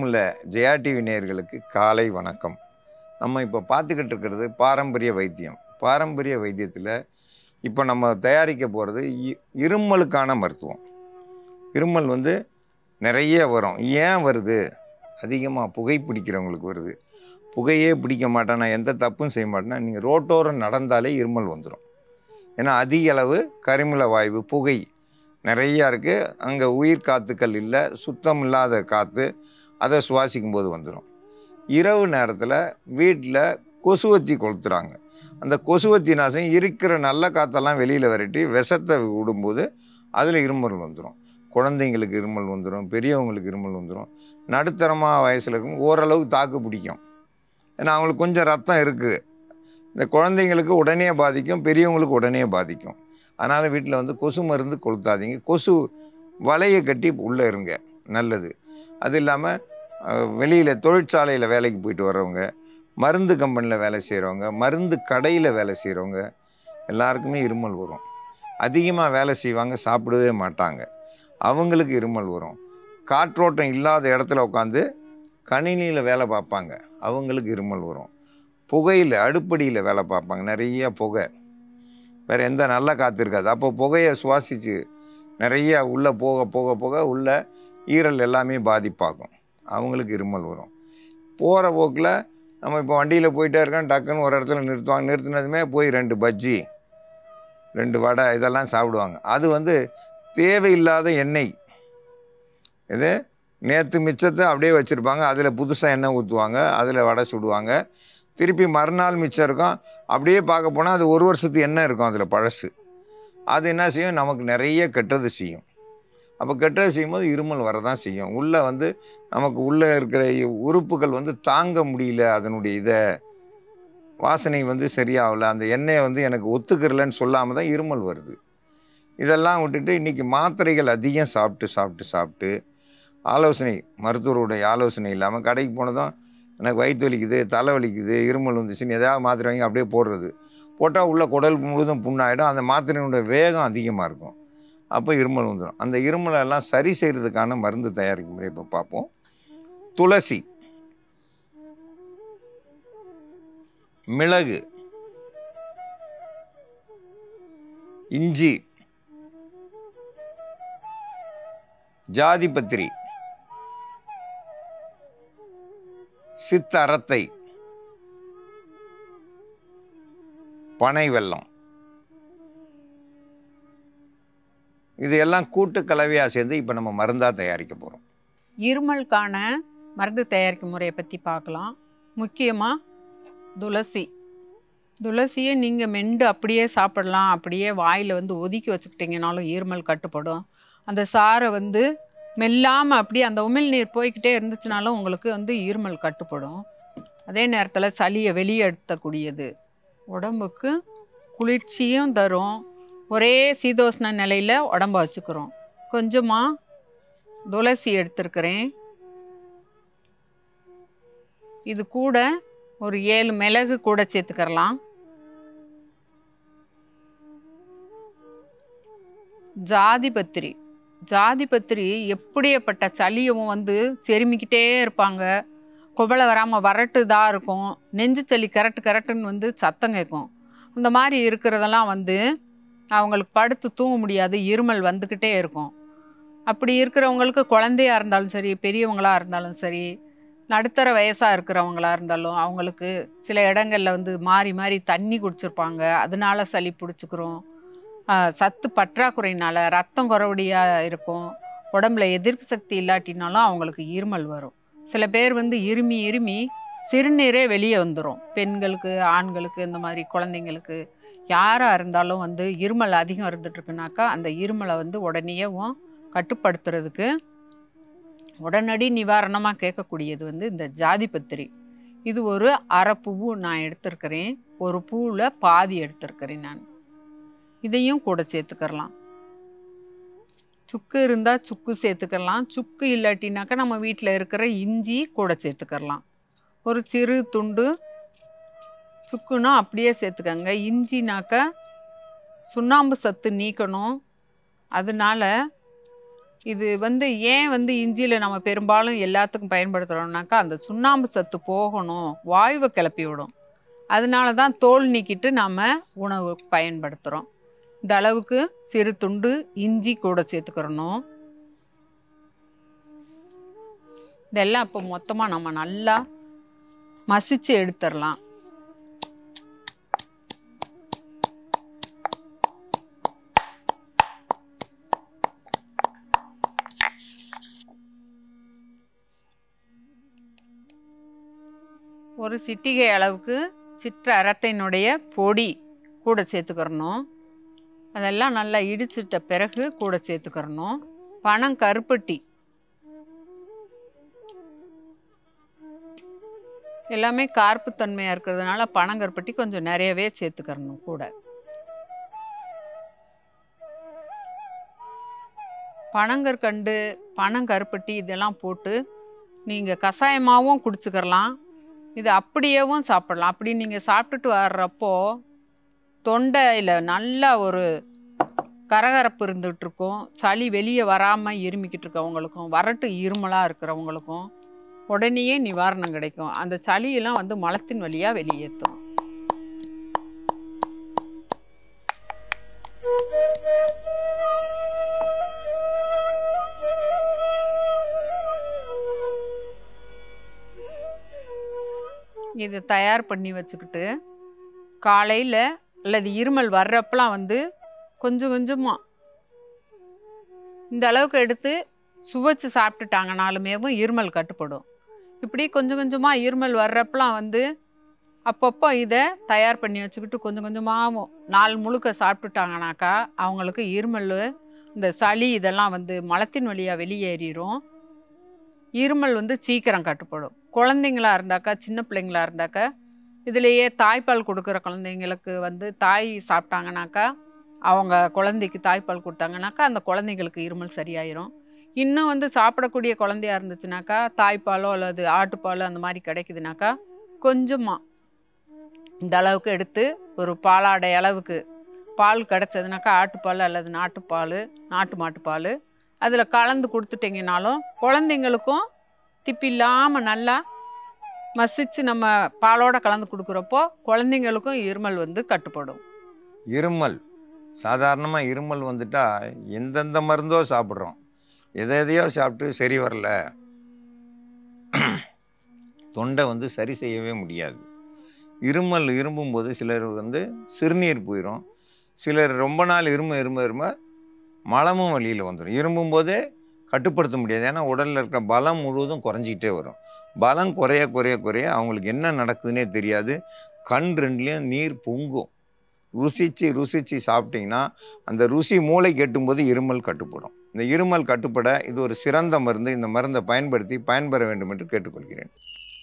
உள்ள ஜெயா டிவி நேயர்களுக்கு காலை வணக்கம் நம்ம இப்போ பார்த்துக்கிட்டு இருக்கிறது பாரம்பரிய வைத்தியம் பாரம்பரிய வைத்தியத்தில் இப்போ நம்ம தயாரிக்க போகிறது இருமலுக்கான மருத்துவம் இருமல் வந்து நிறைய வரும் ஏன் வருது அதிகமாக புகை பிடிக்கிறவங்களுக்கு வருது புகையே பிடிக்க மாட்டேன் நான் எந்த தப்பும் செய்ய மாட்டேன்னா நீங்கள் ரோட்டோரம் நடந்தாலே இருமல் வந்துடும் ஏன்னா அதிக அளவு கரிமல வாயு புகை நிறையா இருக்குது அங்கே உயிர் காத்துக்கள் இல்லை சுத்தம் இல்லாத காற்று அதை சுவாசிக்கும் போது வந்துடும் இரவு நேரத்தில் வீட்டில் கொசுவத்தி கொளுத்துறாங்க அந்த கொசுவத்தி நாசம் இருக்கிற நல்ல காற்றெல்லாம் வெளியில் விரட்டி விஷத்தை விடும்போது அதில் இருமல் வந்துடும் குழந்தைங்களுக்கு இருமல் வந்துடும் பெரியவங்களுக்கு இருமல் வந்துடும் நடுத்தரமாக வயசில் இருக்கும் ஓரளவு தாக்கு பிடிக்கும் ஏன்னா அவங்களுக்கு கொஞ்சம் ரத்தம் இருக்குது இந்த குழந்தைங்களுக்கு உடனே பாதிக்கும் பெரியவங்களுக்கு உடனே பாதிக்கும் அதனால் வீட்டில் வந்து கொசு மருந்து கொளுத்தாதீங்க கொசு வலையை கட்டி உள்ளே இருங்க நல்லது அது இல்லாமல் வெளியில் தொழிற்சாலையில் வேலைக்கு போயிட்டு வர்றவங்க மருந்து கம்பெனியில் வேலை செய்கிறவங்க மருந்து கடையில் வேலை செய்கிறவங்க எல்லாருக்குமே இருமல் வரும் அதிகமாக வேலை செய்வாங்க சாப்பிடவே மாட்டாங்க அவங்களுக்கு இருமல் வரும் காற்றோட்டம் இல்லாத இடத்துல உட்காந்து கணினியில் வேலை பார்ப்பாங்க அவங்களுக்கு இருமல் வரும் புகையில் அடுப்படியில் வேலை பார்ப்பாங்க நிறைய புகை வேறு எந்த நல்ல காற்று இருக்காது அப்போ புகையை சுவாசித்து நிறைய உள்ளே போக போக போக உள்ள ஈரல் எல்லாமே பாதிப்பாகும் அவங்களுக்கு இருமல் வரும் போகிற போக்கில் நம்ம இப்போ வண்டியில் போயிட்டே இருக்கோம் டக்குன்னு ஒரு இடத்துல நிறுத்துவாங்க நிறுத்தினதுமே போய் ரெண்டு பஜ்ஜி ரெண்டு வடை இதெல்லாம் சாப்பிடுவாங்க அது வந்து தேவையில்லாத எண்ணெய் இது நேற்று மிச்சத்தை அப்படியே வச்சுருப்பாங்க அதில் புதுசாக எண்ணெய் ஊற்றுவாங்க அதில் வடை சுடுவாங்க திருப்பி மறுநாள் மிச்சம் இருக்கும் அப்படியே பார்க்க போனால் அது ஒரு வருஷத்துக்கு எண்ணெய் இருக்கும் அதில் பழசு அது என்ன செய்யும் நமக்கு நிறைய கெட்டது செய்யும் அப்போ கெட்டது செய்யும்போது இருமல் வரதான் செய்யும் உள்ளே வந்து நமக்கு உள்ளே இருக்கிற உறுப்புகள் வந்து தாங்க முடியல அதனுடைய இதை வாசனை வந்து சரியாகல அந்த எண்ணெயை வந்து எனக்கு ஒத்துக்கிறலன்னு சொல்லாமல் தான் இருமல் வருது இதெல்லாம் விட்டுட்டு இன்றைக்கி மாத்திரைகள் அதிகம் சாப்பிட்டு சாப்பிட்டு சாப்பிட்டு ஆலோசனை மருத்துவருடைய ஆலோசனை இல்லாமல் கடைக்கு போனதும் எனக்கு வயிற்று வலிக்குது தலை வலிக்குது இருமல் வந்துச்சுன்னு எதாவது மாத்திரை வாங்கி அப்படியே போடுறது போட்டால் உள்ள குடல் முழுதும் புண்ணாயிடும் அந்த மாத்திரையினுடைய வேகம் அதிகமாக இருக்கும் அப்போ இருமல் வந்துடும் அந்த இருமலை எல்லாம் சரி செய்கிறதுக்கான மருந்து தயாரிக்கும் முறை இப்போ பார்ப்போம் துளசி மிளகு இஞ்சி ஜாதிபத்திரி சித்த அரத்தை பனை வெல்லம் இது எல்லாம் கூட்டு கலவையாக சேர்ந்து இப்போ நம்ம மருந்தாக தயாரிக்க போகிறோம் இருமலுக்கான மருந்து தயாரிக்கும் முறையை பற்றி பார்க்கலாம் முக்கியமாக துளசி துளசியை நீங்கள் மெண்டு அப்படியே சாப்பிடலாம் அப்படியே வாயில் வந்து ஒதுக்கி வச்சுக்கிட்டிங்கனாலும் இருமல் கட்டுப்படும் அந்த சாரை வந்து மெல்லாமல் அப்படியே அந்த உமிழ்நீர் போய்கிட்டே இருந்துச்சுனாலும் உங்களுக்கு வந்து இருமல் கட்டுப்படும் அதே நேரத்தில் சளியை வெளியேற்றக்கூடியது உடம்புக்கு குளிர்ச்சியும் தரும் ஒரே சீதோஷ்ண நிலையில் உடம்ப வச்சுக்கிறோம் கொஞ்சமாக துளசி எடுத்திருக்கிறேன் இது கூட ஒரு ஏழு மிளகு கூட சேர்த்துக்கிறலாம் ஜாதிபத்திரி ஜாதிபத்திரி எப்படியப்பட்ட சளியும் வந்து செருமிக்கிட்டே இருப்பாங்க குவளை வராமல் வறட்டுதாக இருக்கும் நெஞ்சு சளி கரெக்டு கரெக்டுன்னு வந்து சத்தம் கேட்கும் அந்த மாதிரி இருக்கிறதெல்லாம் வந்து அவங்களுக்கு படுத்து தூங்க முடியாது இருமல் வந்துக்கிட்டே இருக்கும் அப்படி இருக்கிறவங்களுக்கு குழந்தையா இருந்தாலும் சரி பெரியவங்களாக இருந்தாலும் சரி நடுத்தர வயசாக இருக்கிறவங்களா இருந்தாலும் அவங்களுக்கு சில இடங்களில் வந்து மாறி மாறி தண்ணி குடிச்சிருப்பாங்க அதனால சளி பிடிச்சிக்கிறோம் சத்து பற்றாக்குறையினால ரத்தம் குறவடியாக இருக்கும் உடம்புல எதிர்ப்பு சக்தி இல்லாட்டினாலும் அவங்களுக்கு இருமல் வரும் சில பேர் வந்து இருமி இருமி சிறுநீரே வெளியே வந்துடும் பெண்களுக்கு ஆண்களுக்கு இந்த மாதிரி குழந்தைங்களுக்கு யாராக இருந்தாலும் வந்து இருமல் அதிகம் இருந்துட்டுருக்குனாக்கா அந்த இருமலை வந்து உடனேயும் கட்டுப்படுத்துறதுக்கு உடனடி நிவாரணமாக கேட்கக்கூடியது வந்து இந்த ஜாதிபத்திரி இது ஒரு அரை பூவு நான் எடுத்திருக்கிறேன் ஒரு பூவில் பாதி எடுத்திருக்கிறேன் நான் இதையும் கூட சேர்த்துக்கிறலாம் சுக்கு இருந்தால் சுக்கு சேர்த்துக்கலாம் சுக்கு இல்லாட்டினாக்கா நம்ம வீட்டில் இருக்கிற இஞ்சி கூட சேர்த்துக்கிறலாம் ஒரு சிறு துண்டு சுக்குனா அப்படியே சேர்த்துக்கங்க இஞ்சினாக்கா சுண்ணாம்பு சத்து நீக்கணும் அதனால இது வந்து ஏன் வந்து இஞ்சியில் நம்ம பெரும்பாலும் எல்லாத்துக்கும் பயன்படுத்துகிறோம்னாக்கா அந்த சுண்ணாம்பு சத்து போகணும் வாயுவை கிளப்பி விடும் அதனால தான் தோல் நீக்கிட்டு நாம் உணவு பயன்படுத்துகிறோம் இந்த அளவுக்கு சிறு துண்டு இஞ்சி கூட சேர்த்துக்கிறணும் இதெல்லாம் இப்போ மொத்தமாக நம்ம நல்லா மசிச்சு எடுத்துடலாம் ஒரு சிட்டிகை அளவுக்கு சிற்றரத்தினுடைய பொடி கூட சேர்த்துக்கிறணும் அதெல்லாம் நல்லா இடிச்சிட்ட பிறகு கூட சேர்த்துக்கிறணும் பனம் கருப்பட்டி எல்லாமே கார்ப்புத்தன்மையாக இருக்கிறதுனால பனங்கருப்பட்டி கொஞ்சம் நிறையவே சேர்த்துக்கிறணும் கூட பனங்கற்கண்டு பனங்கருப்பட்டி இதெல்லாம் போட்டு நீங்கள் கஷாயமாகவும் குடிச்சுக்கிறலாம் இது அப்படியேவும் சாப்பிடலாம் அப்படி நீங்கள் சாப்பிட்டுட்டு வர்றப்போ தொண்டையில் நல்ல ஒரு கரகரப்பு இருந்துகிட்டு இருக்கும் சளி வெளியே வராமல் இருமிக்கிட்டு இருக்கவங்களுக்கும் வறட்டு இருமலாக இருக்கிறவங்களுக்கும் உடனேயே நிவாரணம் கிடைக்கும் அந்த சளியெல்லாம் வந்து மலத்தின் வழியாக வெளியேற்றும் இதை தயார் பண்ணி வச்சுக்கிட்டு காலையில் அல்லது இருமல் வர்றப்பலாம் வந்து கொஞ்சம் கொஞ்சமாக இந்த அளவுக்கு எடுத்து சுவைச்சு சாப்பிட்டுட்டாங்கனாலுமேவும் இருமல் கட்டுப்படும் இப்படி கொஞ்சம் கொஞ்சமாக இருமல் வர்றப்பலாம் வந்து அப்பப்போ இதை தயார் பண்ணி வச்சுக்கிட்டு கொஞ்சம் கொஞ்சமாக நாள் முழுக்க சாப்பிட்டுட்டாங்கனாக்கா அவங்களுக்கு இருமல் இந்த சளி இதெல்லாம் வந்து மலத்தின் வழியாக வெளியேறிடும் இருமல் வந்து சீக்கிரம் கட்டுப்படும் குழந்தைங்களா இருந்தாக்கா சின்ன பிள்ளைங்களா இருந்தாக்கா இதுலேயே தாய்ப்பால் கொடுக்குற குழந்தைங்களுக்கு வந்து தாய் சாப்பிட்டாங்கனாக்கா அவங்க குழந்தைக்கு தாய்ப்பால் கொடுத்தாங்கனாக்கா அந்த குழந்தைங்களுக்கு இருமல் சரியாயிரும் இன்னும் வந்து சாப்பிடக்கூடிய குழந்தையா இருந்துச்சுனாக்கா தாய்ப்பாலோ அல்லது ஆட்டுப்பாலோ அந்த மாதிரி கிடைக்குதுனாக்கா கொஞ்சமாக இந்த அளவுக்கு எடுத்து ஒரு பாலாடை அளவுக்கு பால் கிடச்சதுனாக்கா ஆட்டுப்பால் அல்லது நாட்டுப்பால் நாட்டு மாட்டுப்பால் அதில் கலந்து கொடுத்துட்டிங்கனாலும் குழந்தைங்களுக்கும் திப்பில்லாமல் நல்லா மசிச்சு நம்ம பாலோட கலந்து கொடுக்குறப்போ குழந்தைங்களுக்கும் இருமல் வந்து கட்டுப்படும் இருமல் சாதாரணமாக இருமல் வந்துட்டா எந்தெந்த மருந்தோ சாப்பிட்றோம் எதை எதையோ சாப்பிட்டு சரி வரல தொண்டை வந்து சரி செய்யவே முடியாது இருமல் இரும்பும்போது சிலர் வந்து சிறுநீர் போயிடும் சிலர் ரொம்ப நாள் இரும இரும இரும மலமும் வழியில் வந்துடும் இரும்பும்போதே கட்டுப்படுத்த முடியாது ஏன்னா உடலில் இருக்கிற பலம் முழுவதும் குறைஞ்சிக்கிட்டே வரும் பலம் குறைய குறைய குறைய அவங்களுக்கு என்ன நடக்குதுன்னே தெரியாது கண் ரெண்டுலேயும் நீர் பொங்கும் ருசிச்சு ருசிச்சு சாப்பிட்டிங்கன்னா அந்த ருசி மூளை கெட்டும்போது இருமல் கட்டுப்படும் இந்த இருமல் கட்டுப்பட இது ஒரு சிறந்த மருந்து இந்த மருந்தை பயன்படுத்தி பயன்பெற வேண்டும் என்று கேட்டுக்கொள்கிறேன்